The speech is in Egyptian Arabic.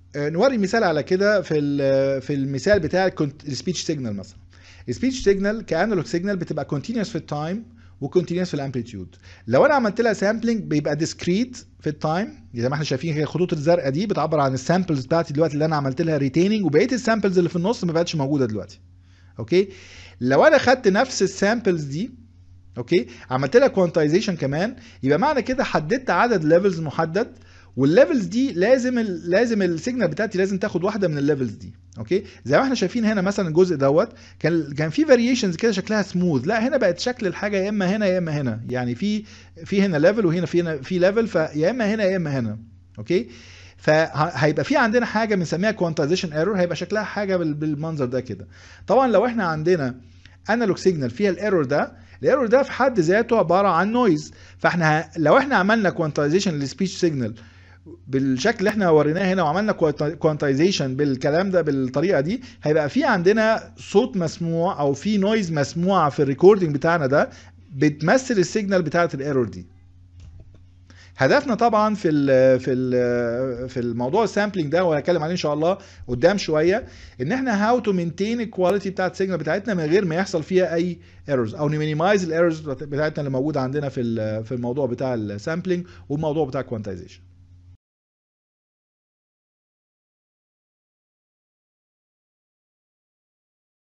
آه، نوري مثال على كده في ال- في المثال بتاع السبيتش سيجنال مثلا السبيتش سيجنال كانالوج سيجنال بتبقى كونتينوس في التايم وكونتينوس في الامبليتيود لو انا عملت لها سامبلنج بيبقى ديسكريت في التايم زي ما احنا شايفين هي الخطوط الزرقاء دي بتعبر عن السامبلز بتاعتي دلوقتي اللي انا عملت لها ريتيننج وبقيه السامبلز اللي في النص ما بقتش موجوده دلوقتي اوكي لو انا خدت نفس السامبلز دي اوكي عملت لها كوانتايزيشن كمان يبقى معنى كده حددت عدد ليفلز محدد والليفلز دي لازم ال لازم السيجنال بتاعتي لازم تاخد واحده من الليفلز دي اوكي زي ما احنا شايفين هنا مثلا الجزء دوت كان كان في فاريشنز كده شكلها سموث لا هنا بقت شكل الحاجه يا اما هنا يا اما هنا يعني في في هنا ليفل وهنا في هنا في ليفل فيا اما هنا يا اما هنا اوكي فهيبقى في عندنا حاجه بنسميها كوانتايزيشن ايرور هيبقى شكلها حاجه بال- بالمنظر ده كده طبعا لو احنا عندنا انالوج سيجنال فيها الايرور ده الايرور ده في حد ذاته عباره عن نويز فاحنا ه- لو احنا عملنا كوانتايزيشن للسبيتش سيجنال بالشكل اللي احنا وريناه هنا وعملنا كوانتايزيشن بالكلام ده بالطريقه دي هيبقى في عندنا صوت مسموع او في نويز مسموعه في الريكوردنج بتاعنا ده بتمثل السيجنال بتاعه الايرور دي هدفنا طبعا في ال في ال في الموضوع السامبلنج ده وهنتكلم عليه ان شاء الله قدام شويه ان احنا هاو تو مينتين الكواليتي بتاعت السيجنال بتاعتنا من غير ما يحصل فيها اي ايرورز او نمينيمايز الايرورز بتاعتنا اللي موجوده عندنا في ال- في الموضوع بتاع السامبلنج والموضوع بتاع الكوانتايزيشن